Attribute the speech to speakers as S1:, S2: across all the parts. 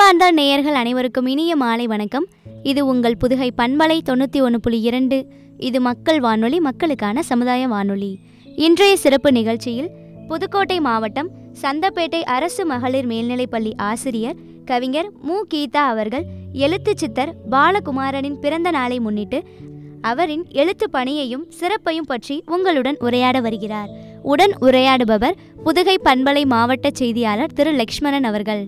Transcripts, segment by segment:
S1: அன்பார்ந்த நேயர்கள் அனைவருக்கும் இனிய மாலை வணக்கம் இது உங்கள் புதுகை பண்பலை தொண்ணூற்றி ஒன்று புள்ளி இரண்டு இது மக்கள் வானொலி மக்களுக்கான சமுதாய வானொலி இன்றைய சிறப்பு நிகழ்ச்சியில் புதுக்கோட்டை மாவட்டம் சந்தப்பேட்டை அரசு மகளிர் மேல்நிலைப்பள்ளி ஆசிரியர் கவிஞர் மு கீதா அவர்கள் எழுத்து சித்தர் பாலகுமாரனின் பிறந்த நாளை முன்னிட்டு அவரின் எழுத்து பணியையும் சிறப்பையும் பற்றி உங்களுடன் உரையாட வருகிறார் உடன் உரையாடுபவர் புதுகை பண்பலை மாவட்ட செய்தியாளர் திரு லக்ஷ்மணன் அவர்கள்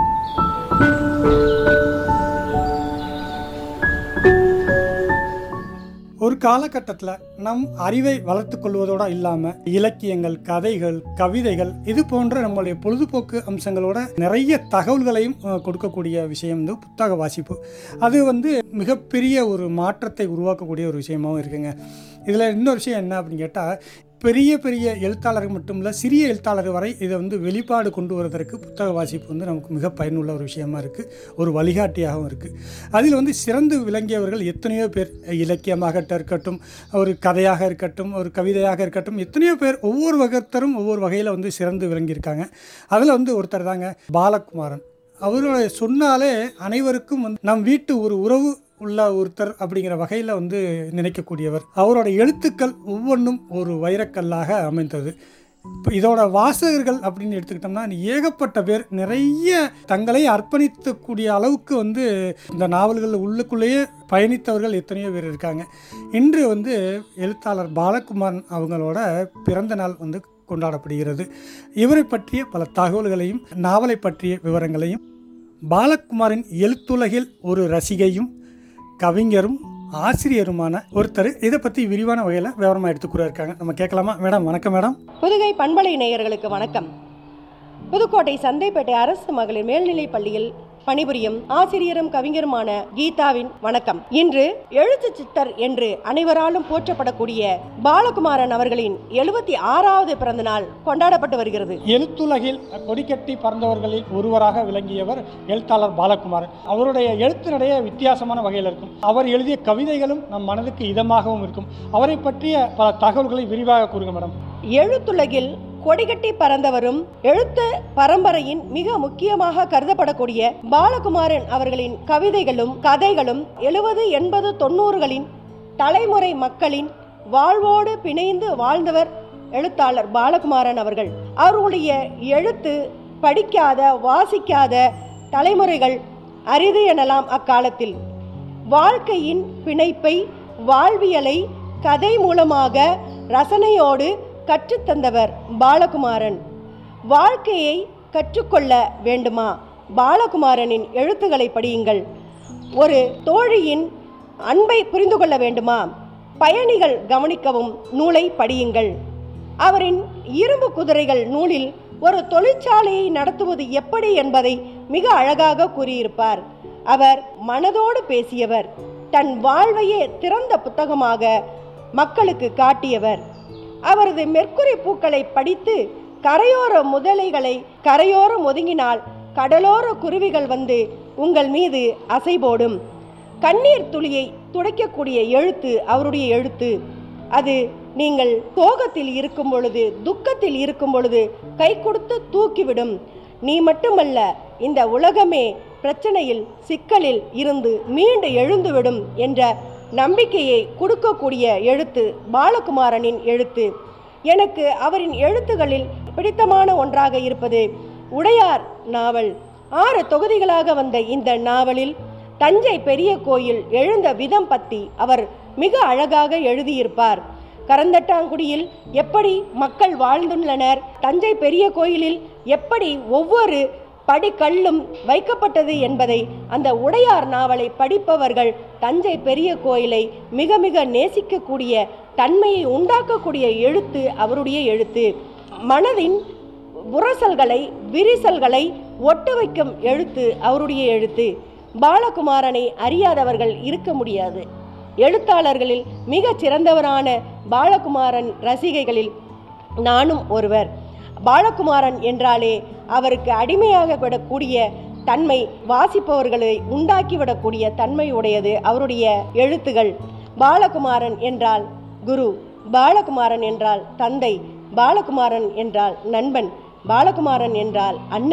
S2: ஒரு காலகட்டத்தில் நம் அறிவை வளர்த்து கொள்வதோடு இல்லாமல் இலக்கியங்கள் கதைகள் கவிதைகள் இது போன்ற நம்மளுடைய பொழுதுபோக்கு அம்சங்களோட நிறைய தகவல்களையும் அஹ், கொடுக்கக்கூடிய விஷயம் வந்து புத்தக வாசிப்பு அது வந்து மிகப்பெரிய ஒரு மாற்றத்தை உருவாக்கக்கூடிய ஒரு விஷயமாவும் இருக்குங்க இதில் இன்னொரு விஷயம் என்ன அப்படின்னு கேட்டால் பெரிய பெரிய எழுத்தாளர்கள் மட்டும் இல்லை சிறிய எழுத்தாளர் வரை இதை வந்து வெளிப்பாடு கொண்டு வருவதற்கு புத்தக வாசிப்பு வந்து நமக்கு மிக பயனுள்ள ஒரு விஷயமா இருக்குது ஒரு வழிகாட்டியாகவும் இருக்குது அதில் வந்து சிறந்து விளங்கியவர்கள் எத்தனையோ பேர் இலக்கியமாகட்டும் இருக்கட்டும் ஒரு கதையாக இருக்கட்டும் ஒரு கவிதையாக இருக்கட்டும் எத்தனையோ பேர் ஒவ்வொரு வகத்தரும் ஒவ்வொரு வகையில் வந்து சிறந்து விளங்கியிருக்காங்க அதில் வந்து ஒருத்தர் தாங்க பாலகுமாரன் அவருடைய சொன்னாலே அனைவருக்கும் வந்து நம் வீட்டு ஒரு உறவு உள்ள ஒருத்தர் அப்படிங்கிற வகையில் வந்து நினைக்கக்கூடியவர் அவரோட எழுத்துக்கள் ஒவ்வொன்றும் ஒரு வைரக்கல்லாக அமைந்தது இப்போ இதோட வாசகர்கள் அப்படின்னு எடுத்துக்கிட்டோம்னா ஏகப்பட்ட பேர் நிறைய தங்களை அர்ப்பணிக்கக்கூடிய அளவுக்கு வந்து இந்த நாவல்கள் உள்ளுக்குள்ளேயே பயணித்தவர்கள் எத்தனையோ பேர் இருக்காங்க இன்று வந்து எழுத்தாளர் பாலகுமாரன் அவங்களோட பிறந்த நாள் வந்து கொண்டாடப்படுகிறது இவரை பற்றிய பல தகவல்களையும் நாவலை பற்றிய விவரங்களையும் பாலகுமாரின் எழுத்துலகில் ஒரு ரசிகையும் கவிஞரும் ஆசிரியருமான ஒருத்தர் இதை பற்றி விரிவான வகையில் விவரமாக எடுத்துக்கூட இருக்காங்க நம்ம கேட்கலாமா மேடம் வணக்கம் மேடம்
S3: புதுகை பண்பலை நேயர்களுக்கு வணக்கம் புதுக்கோட்டை சந்தைப்பேட்டை அரசு மகளிர் மேல்நிலைப் பள்ளியில் பணிபுரியும் ஆசிரியரும் கவிஞருமான கீதாவின் வணக்கம் இன்று எழுத்து சித்தர் என்று அனைவராலும் போற்றப்படக்கூடிய பாலகுமாரன் அவர்களின் எழுபத்தி ஆறாவது பிறந்த நாள் கொண்டாடப்பட்டு வருகிறது
S2: எழுத்துலகில் கொடிக்கட்டி பறந்தவர்களில் ஒருவராக விளங்கியவர் எழுத்தாளர் பாலகுமாரன் அவருடைய எழுத்து நடைய வித்தியாசமான வகையில் இருக்கும் அவர் எழுதிய கவிதைகளும் நம் மனதுக்கு இதமாகவும் இருக்கும் அவரை பற்றிய பல தகவல்களை விரிவாக கூறுங்க மேடம்
S3: எழுத்துலகில் கொடிகட்டி பறந்தவரும் எழுத்து பரம்பரையின் மிக முக்கியமாக கருதப்படக்கூடிய பாலகுமாரன் அவர்களின் கவிதைகளும் கதைகளும் எழுபது எண்பது தொண்ணூறுகளின் தலைமுறை மக்களின் வாழ்வோடு பிணைந்து வாழ்ந்தவர் எழுத்தாளர் பாலகுமாரன் அவர்கள் அவர்களுடைய எழுத்து படிக்காத வாசிக்காத தலைமுறைகள் அரிது எனலாம் அக்காலத்தில் வாழ்க்கையின் பிணைப்பை வாழ்வியலை கதை மூலமாக ரசனையோடு கற்றுத்தந்தவர் பாலகுமாரன் வாழ்க்கையை கற்றுக்கொள்ள வேண்டுமா பாலகுமாரனின் எழுத்துக்களை படியுங்கள் ஒரு தோழியின் அன்பை புரிந்து கொள்ள வேண்டுமா பயணிகள் கவனிக்கவும் நூலை படியுங்கள் அவரின் இரும்பு குதிரைகள் நூலில் ஒரு தொழிற்சாலையை நடத்துவது எப்படி என்பதை மிக அழகாக கூறியிருப்பார் அவர் மனதோடு பேசியவர் தன் வாழ்வையே திறந்த புத்தகமாக மக்களுக்கு காட்டியவர் அவரது மெர்க்குரி பூக்களை படித்து கரையோர முதலைகளை கரையோரம் ஒதுங்கினால் கடலோர குருவிகள் வந்து உங்கள் மீது அசை போடும் கண்ணீர் துளியை துடைக்கக்கூடிய எழுத்து அவருடைய எழுத்து அது நீங்கள் சோகத்தில் இருக்கும் பொழுது துக்கத்தில் இருக்கும் பொழுது கை கொடுத்து தூக்கிவிடும் நீ மட்டுமல்ல இந்த உலகமே பிரச்சனையில் சிக்கலில் இருந்து மீண்டு எழுந்துவிடும் என்ற நம்பிக்கையை கொடுக்கக்கூடிய எழுத்து பாலகுமாரனின் எழுத்து எனக்கு அவரின் எழுத்துகளில் பிடித்தமான ஒன்றாக இருப்பது உடையார் நாவல் ஆறு தொகுதிகளாக வந்த இந்த நாவலில் தஞ்சை பெரிய கோயில் எழுந்த விதம் பற்றி அவர் மிக அழகாக எழுதியிருப்பார் கரந்தட்டாங்குடியில் எப்படி மக்கள் வாழ்ந்துள்ளனர் தஞ்சை பெரிய கோயிலில் எப்படி ஒவ்வொரு படிக்கல்லும் வைக்கப்பட்டது என்பதை அந்த உடையார் நாவலை படிப்பவர்கள் தஞ்சை பெரிய கோயிலை மிக மிக நேசிக்கக்கூடிய தன்மையை உண்டாக்கக்கூடிய எழுத்து அவருடைய எழுத்து மனதின் உரசல்களை விரிசல்களை ஒட்ட வைக்கும் எழுத்து அவருடைய எழுத்து பாலகுமாரனை அறியாதவர்கள் இருக்க முடியாது எழுத்தாளர்களில் மிகச் சிறந்தவரான பாலகுமாரன் ரசிகைகளில் நானும் ஒருவர் பாலகுமாரன் என்றாலே அவருக்கு அடிமையாக விடக்கூடிய தன்மை வாசிப்பவர்களை உண்டாக்கிவிடக்கூடிய தன்மை உடையது அவருடைய எழுத்துகள் பாலகுமாரன் என்றால் குரு பாலகுமாரன் என்றால் தந்தை பாலகுமாரன் என்றால் நண்பன் பாலகுமாரன் என்றால் அண்ணன்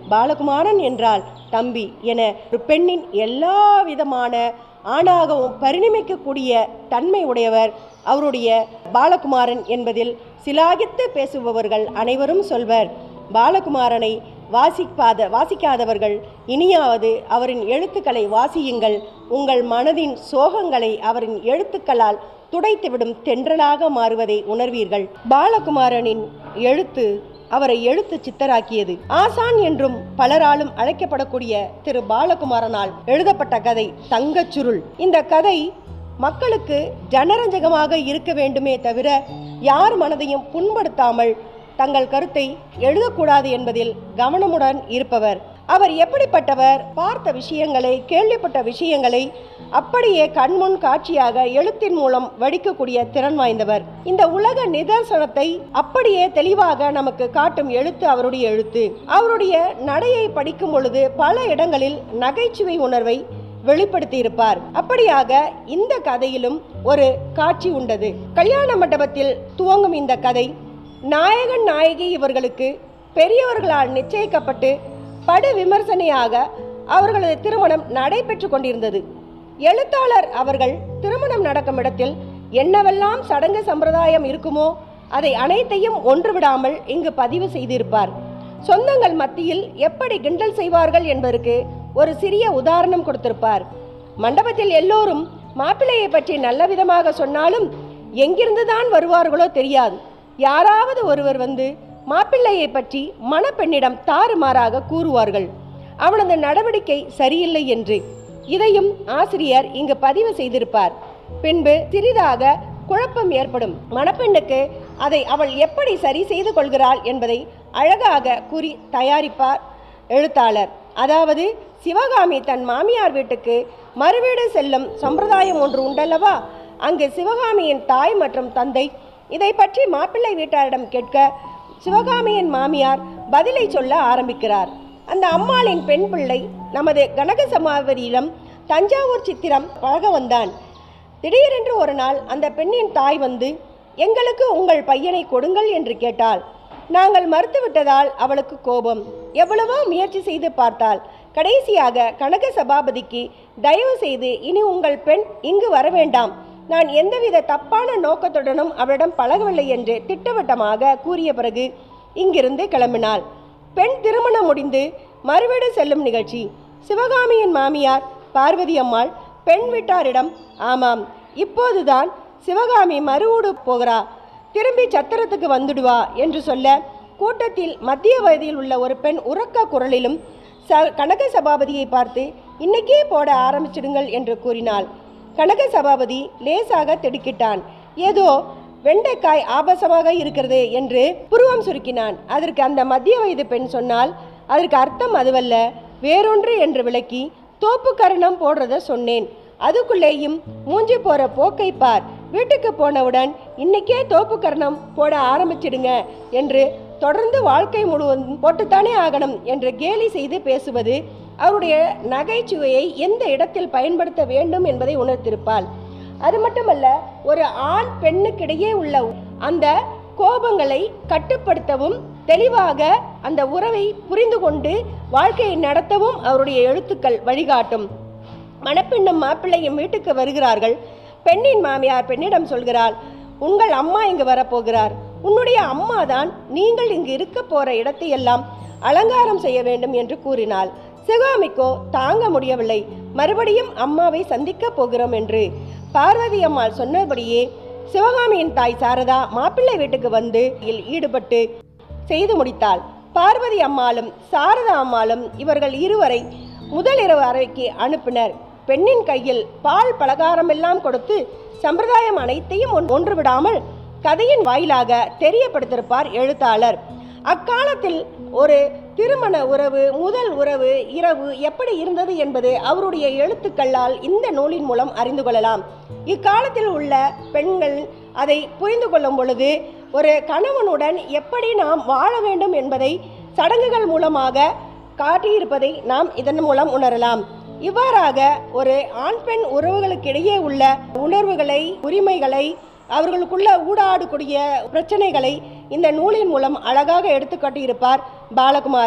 S3: பாலகுமாரன் என்றால் தம்பி என ஒரு பெண்ணின் எல்லா விதமான ஆணாகவும் பரிணமிக்கக்கூடிய தன்மை உடையவர் அவருடைய பாலகுமாரன் என்பதில் சிலாகித்து பேசுபவர்கள் அனைவரும் சொல்வர் பாலகுமாரனை வாசிப்பாத வாசிக்காதவர்கள் இனியாவது அவரின் எழுத்துக்களை வாசியுங்கள் உங்கள் மனதின் சோகங்களை அவரின் எழுத்துக்களால் துடைத்துவிடும் தென்றலாக மாறுவதை உணர்வீர்கள் பாலகுமாரனின் எழுத்து அவரை எழுத்து சித்தராக்கியது ஆசான் என்றும் பலராலும் அழைக்கப்படக்கூடிய திரு பாலகுமாரனால் எழுதப்பட்ட கதை தங்கச் சுருள் இந்த கதை மக்களுக்கு ஜனரஞ்சகமாக இருக்க வேண்டுமே தவிர யார் மனதையும் புண்படுத்தாமல் தங்கள் கருத்தை எழுதக்கூடாது என்பதில் கவனமுடன் இருப்பவர் அவர் எப்படிப்பட்டவர் பார்த்த விஷயங்களை கேள்விப்பட்ட விஷயங்களை அப்படியே கண்முன் காட்சியாக எழுத்தின் மூலம் வடிக்கக்கூடிய திறன் வாய்ந்தவர் இந்த உலக நிதர்சனத்தை அப்படியே தெளிவாக நமக்கு காட்டும் எழுத்து அவருடைய எழுத்து அவருடைய நடையை படிக்கும் பொழுது பல இடங்களில் நகைச்சுவை உணர்வை வெளிப்படுத்தி இருப்பார் அப்படியாக இந்த கதையிலும் ஒரு காட்சி உண்டது கல்யாண மண்டபத்தில் துவங்கும் இந்த கதை நாயகன் நாயகி இவர்களுக்கு பெரியவர்களால் நிச்சயிக்கப்பட்டு படு விமர்சனையாக அவர்களது திருமணம் நடைபெற்று கொண்டிருந்தது எழுத்தாளர் அவர்கள் திருமணம் நடக்கும் இடத்தில் என்னவெல்லாம் சடங்கு சம்பிரதாயம் இருக்குமோ அதை அனைத்தையும் ஒன்றுவிடாமல் இங்கு பதிவு செய்திருப்பார் சொந்தங்கள் மத்தியில் எப்படி கிண்டல் செய்வார்கள் என்பதற்கு ஒரு சிறிய உதாரணம் கொடுத்திருப்பார் மண்டபத்தில் எல்லோரும் மாப்பிள்ளையை பற்றி நல்ல விதமாக சொன்னாலும் எங்கிருந்துதான் வருவார்களோ தெரியாது யாராவது ஒருவர் வந்து மாப்பிள்ளையை பற்றி மணப்பெண்ணிடம் தாறுமாறாக கூறுவார்கள் அவனது நடவடிக்கை சரியில்லை என்று இதையும் ஆசிரியர் இங்கு பதிவு செய்திருப்பார் பின்பு சிறிதாக குழப்பம் ஏற்படும் மணப்பெண்ணுக்கு அதை அவள் எப்படி சரி செய்து கொள்கிறாள் என்பதை அழகாக கூறி தயாரிப்பார் எழுத்தாளர் அதாவது சிவகாமி தன் மாமியார் வீட்டுக்கு மறுவீடு செல்லும் சம்பிரதாயம் ஒன்று உண்டல்லவா அங்கு சிவகாமியின் தாய் மற்றும் தந்தை இதை பற்றி மாப்பிள்ளை வீட்டாரிடம் கேட்க சிவகாமியின் மாமியார் பதிலை சொல்ல ஆரம்பிக்கிறார் அந்த அம்மாளின் பெண் பிள்ளை நமது கனக சமாவதியிடம் தஞ்சாவூர் சித்திரம் பழக வந்தான் திடீரென்று ஒரு நாள் அந்த பெண்ணின் தாய் வந்து எங்களுக்கு உங்கள் பையனை கொடுங்கள் என்று கேட்டாள் நாங்கள் மறுத்துவிட்டதால் அவளுக்கு கோபம் எவ்வளவோ முயற்சி செய்து பார்த்தாள் கடைசியாக கனக சபாபதிக்கு தயவு செய்து இனி உங்கள் பெண் இங்கு வர வேண்டாம் நான் எந்தவித தப்பான நோக்கத்துடனும் அவளிடம் பழகவில்லை என்று திட்டவட்டமாக கூறிய பிறகு இங்கிருந்து கிளம்பினாள் பெண் திருமணம் முடிந்து மறுவீடு செல்லும் நிகழ்ச்சி சிவகாமியின் மாமியார் பார்வதி அம்மாள் பெண் வீட்டாரிடம் ஆமாம் இப்போதுதான் சிவகாமி மறுவூடு போகிறா திரும்பி சத்திரத்துக்கு வந்துடுவா என்று சொல்ல கூட்டத்தில் மத்திய வயதில் உள்ள ஒரு பெண் உறக்க குரலிலும் ச கனக சபாபதியை பார்த்து இன்னைக்கே போட ஆரம்பிச்சிடுங்கள் என்று கூறினாள் கனக சபாபதி லேசாக திடுக்கிட்டான் ஏதோ வெண்டைக்காய் ஆபாசமாக இருக்கிறது என்று புருவம் சுருக்கினான் அதற்கு அந்த மத்திய வயது பெண் சொன்னால் அதற்கு அர்த்தம் அதுவல்ல வேறொன்று என்று விளக்கி தோப்பு கரணம் போடுறத சொன்னேன் அதுக்குள்ளேயும் மூஞ்சி போற போக்கை பார் வீட்டுக்கு போனவுடன் இன்னைக்கே தோப்பு கரணம் போட ஆரம்பிச்சிடுங்க என்று தொடர்ந்து வாழ்க்கை முழுவதும் போட்டுத்தானே ஆகணும் என்று கேலி செய்து பேசுவது அவருடைய நகைச்சுவையை எந்த இடத்தில் பயன்படுத்த வேண்டும் என்பதை உணர்த்திருப்பாள் அது மட்டுமல்ல ஒரு ஆண் பெண்ணுக்கிடையே உள்ள அந்த கோபங்களை கட்டுப்படுத்தவும் தெளிவாக அந்த உறவை புரிந்து கொண்டு வாழ்க்கையை நடத்தவும் அவருடைய எழுத்துக்கள் வழிகாட்டும் மணப்பெண்ணும் மாப்பிள்ளையும் வீட்டுக்கு வருகிறார்கள் பெண்ணின் மாமியார் பெண்ணிடம் சொல்கிறாள் உங்கள் அம்மா இங்கு வரப்போகிறார் உன்னுடைய அம்மா தான் நீங்கள் இங்கு இருக்க போற இடத்தையெல்லாம் அலங்காரம் செய்ய வேண்டும் என்று கூறினாள் சிவகாமிக்கோ தாங்க முடியவில்லை மறுபடியும் அம்மாவை சந்திக்க போகிறோம் என்று பார்வதி அம்மாள் சொன்னபடியே சிவகாமியின் தாய் சாரதா மாப்பிள்ளை வீட்டுக்கு வந்து இதில் ஈடுபட்டு செய்து முடித்தாள் பார்வதி அம்மாளும் சாரதா அம்மாளும் இவர்கள் இருவரை முதல் இரவு அறைக்கு அனுப்பினர் பெண்ணின் கையில் பால் பலகாரமெல்லாம் கொடுத்து சம்பிரதாயம் அனைத்தையும் ஒன்- ஒன்று விடாமல் கதையின் வாயிலாக தெரியப்படுத்தியிருப்பார் எழுத்தாளர் அக்காலத்தில் ஒரு திருமண உறவு முதல் உறவு இரவு எப்படி இருந்தது என்பது அவருடைய எழுத்துக்களால் இந்த நூலின் மூலம் அறிந்து கொள்ளலாம் இக்காலத்தில் உள்ள பெண்கள் அதை புரிந்து கொள்ளும் பொழுது ஒரு கணவனுடன் எப்படி நாம் வாழ வேண்டும் என்பதை சடங்குகள் மூலமாக காட்டியிருப்பதை நாம் இதன் மூலம் உணரலாம் இவ்வாறாக ஒரு ஆண் பெண் உறவுகளுக்கிடையே உள்ள உணர்வுகளை உரிமைகளை அவர்களுக்குள்ள ஊடாடக்கூடிய பிரச்சனைகளை இந்த நூலின் மூலம் அழகாக எடுத்துக்காட்டியிருப்பார் பாலகுமாரன்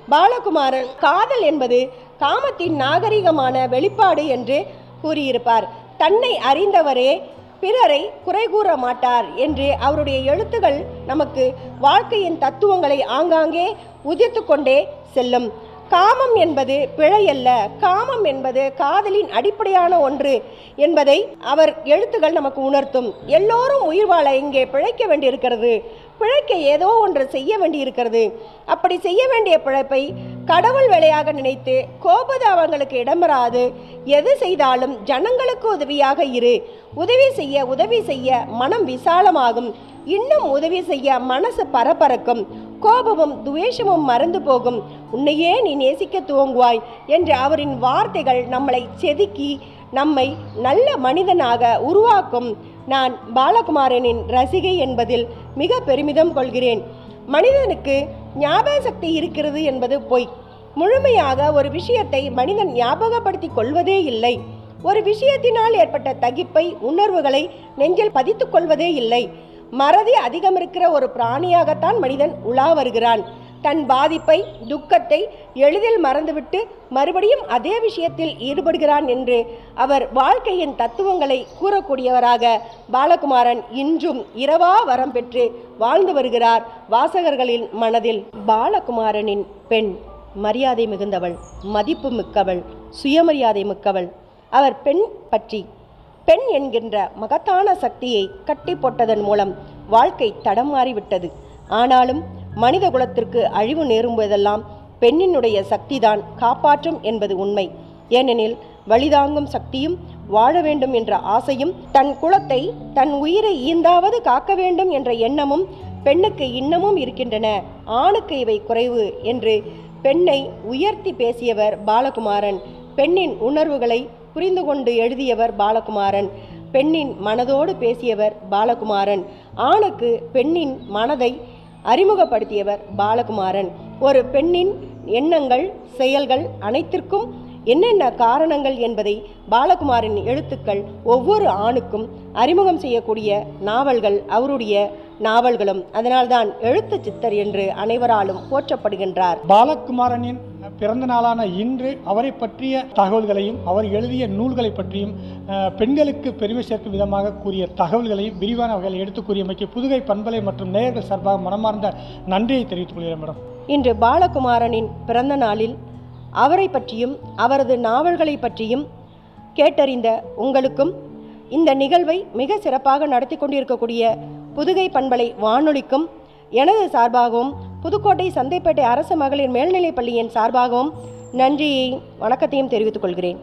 S3: பாலகுமாரன் காதல் என்பது காமத்தின் நாகரிகமான வெளிப்பாடு என்று கூறியிருப்பார் தன்னை அறிந்தவரே பிறரை குறை கூற மாட்டார் என்று அவருடைய எழுத்துகள் நமக்கு வாழ்க்கையின் தத்துவங்களை ஆங்காங்கே உதிர்த்து கொண்டே செல்லும் காமம் என்பது பிழையல்ல காமம் என்பது காதலின் அடிப்படையான ஒன்று என்பதை அவர் எழுத்துகள் நமக்கு உணர்த்தும் எல்லோரும் உயிர் வாழ இங்கே பிழைக்க வேண்டியிருக்கிறது பிழைக்க ஏதோ ஒன்று செய்ய வேண்டியிருக்கிறது அப்படி செய்ய வேண்டிய பிழைப்பை கடவுள் வேலையாக நினைத்து கோபதாபங்களுக்கு இடம்பெறாது எது செய்தாலும் ஜனங்களுக்கு உதவியாக இரு உதவி செய்ய உதவி செய்ய மனம் விசாலமாகும் இன்னும் உதவி செய்ய மனசு பரபரக்கும் கோபமும் துவேஷமும் மறந்து போகும் உன்னையே நீ நேசிக்க துவங்குவாய் என்ற அவரின் வார்த்தைகள் நம்மளை செதுக்கி நம்மை நல்ல மனிதனாக உருவாக்கும் நான் பாலகுமாரனின் ரசிகை என்பதில் மிக பெருமிதம் கொள்கிறேன் மனிதனுக்கு ஞாபக சக்தி இருக்கிறது என்பது பொய் முழுமையாக ஒரு விஷயத்தை மனிதன் ஞாபகப்படுத்தி கொள்வதே இல்லை ஒரு விஷயத்தினால் ஏற்பட்ட தகிப்பை உணர்வுகளை நெஞ்சில் பதித்துக் கொள்வதே இல்லை மறதி அதிகம் இருக்கிற ஒரு பிராணியாகத்தான் மனிதன் உலா வருகிறான் தன் பாதிப்பை துக்கத்தை எளிதில் மறந்துவிட்டு மறுபடியும் அதே விஷயத்தில் ஈடுபடுகிறான் என்று அவர் வாழ்க்கையின் தத்துவங்களை கூறக்கூடியவராக பாலகுமாரன் இன்றும் இரவா வரம் பெற்று வாழ்ந்து வருகிறார் வாசகர்களின் மனதில் பாலகுமாரனின் பெண் மரியாதை மிகுந்தவள் மதிப்பு மிக்கவள் சுயமரியாதை மிக்கவள் அவர் பெண் பற்றி பெண் என்கின்ற மகத்தான சக்தியை கட்டி போட்டதன் மூலம் வாழ்க்கை தடம் மாறிவிட்டது ஆனாலும் மனித குலத்திற்கு அழிவு நேரும்போதெல்லாம் பெண்ணினுடைய சக்திதான் காப்பாற்றும் என்பது உண்மை ஏனெனில் வழிதாங்கும் சக்தியும் வாழ வேண்டும் என்ற ஆசையும் தன் குலத்தை தன் உயிரை ஈந்தாவது காக்க வேண்டும் என்ற எண்ணமும் பெண்ணுக்கு இன்னமும் இருக்கின்றன ஆணுக்கு இவை குறைவு என்று பெண்ணை உயர்த்தி பேசியவர் பாலகுமாரன் பெண்ணின் உணர்வுகளை புரிந்து கொண்டு எழுதியவர் பாலகுமாரன் பெண்ணின் மனதோடு பேசியவர் பாலகுமாரன் ஆணுக்கு பெண்ணின் மனதை அறிமுகப்படுத்தியவர் பாலகுமாரன் ஒரு பெண்ணின் எண்ணங்கள் செயல்கள் அனைத்திற்கும் என்னென்ன காரணங்கள் என்பதை பாலகுமாரின் எழுத்துக்கள் ஒவ்வொரு ஆணுக்கும் அறிமுகம் செய்யக்கூடிய நாவல்கள் அவருடைய நாவல்களும் அதனால்தான் எழுத்து சித்தர் என்று அனைவராலும் போற்றப்படுகின்றார்
S2: பாலகுமாரனின் பிறந்த நாளான இன்று அவரை பற்றிய தகவல்களையும் அவர் எழுதிய நூல்களை பற்றியும் அஹ், பெண்களுக்கு பெருமை சேர்க்கும் விதமாக கூறிய தகவல்களையும் விரிவான வகையில் எடுத்துக் கூறியமைக்கு புதுகை பண்பலை மற்றும் நேயர்கள் சார்பாக மனமார்ந்த நன்றியை தெரிவித்துக் கொள்கிறேன் மேடம்
S3: இன்று பாலகுமாரனின் பிறந்த நாளில் அவரை பற்றியும் அவரது நாவல்களை பற்றியும் கேட்டறிந்த உங்களுக்கும் இந்த நிகழ்வை மிக சிறப்பாக நடத்தி கொண்டிருக்கக்கூடிய புதுகை பண்பலை வானொலிக்கும் எனது சார்பாகவும் புதுக்கோட்டை சந்தைப்பேட்டை அரசு மகளிர் மேல்நிலைப் பள்ளியின் சார்பாகவும் நன்றியையும் வணக்கத்தையும் தெரிவித்துக் கொள்கிறேன்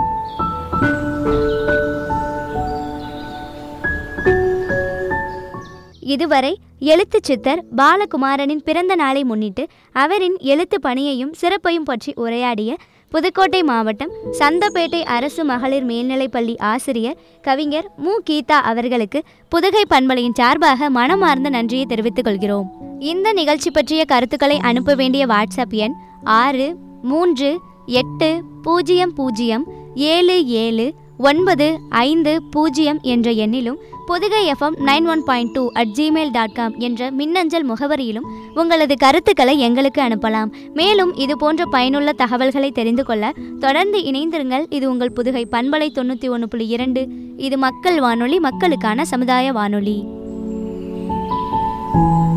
S1: இதுவரை எழுத்துச் சித்தர் பாலகுமாரனின் பிறந்த நாளை முன்னிட்டு அவரின் எழுத்து பணியையும் சிறப்பையும் பற்றி உரையாடிய புதுக்கோட்டை மாவட்டம் சந்தப்பேட்டை அரசு மகளிர் மேல்நிலைப்பள்ளி ஆசிரியர் கவிஞர் மு கீதா அவர்களுக்கு புதுகை பண்பலையின் சார்பாக மனமார்ந்த நன்றியை தெரிவித்துக் கொள்கிறோம் இந்த நிகழ்ச்சி பற்றிய கருத்துக்களை அனுப்ப வேண்டிய வாட்ஸ்அப் எண் ஆறு மூன்று எட்டு பூஜ்ஜியம் பூஜ்ஜியம் ஏழு ஏழு ஒன்பது ஐந்து பூஜ்ஜியம் என்ற எண்ணிலும் Pudugai FM nine one point two at Gmail dot com என்ற மின்னஞ்சல் முகவரியிலும் உங்களது கருத்துக்களை எங்களுக்கு அனுப்பலாம் மேலும் இது போன்ற பயனுள்ள தகவல்களை தெரிந்து கொள்ள தொடர்ந்து இணைந்திருங்கள் இது உங்கள் புதுகை பண்பலை தொண்ணூற்றி ஒன்று புள்ளி இரண்டு இது மக்கள் வானொலி மக்களுக்கான சமுதாய வானொலி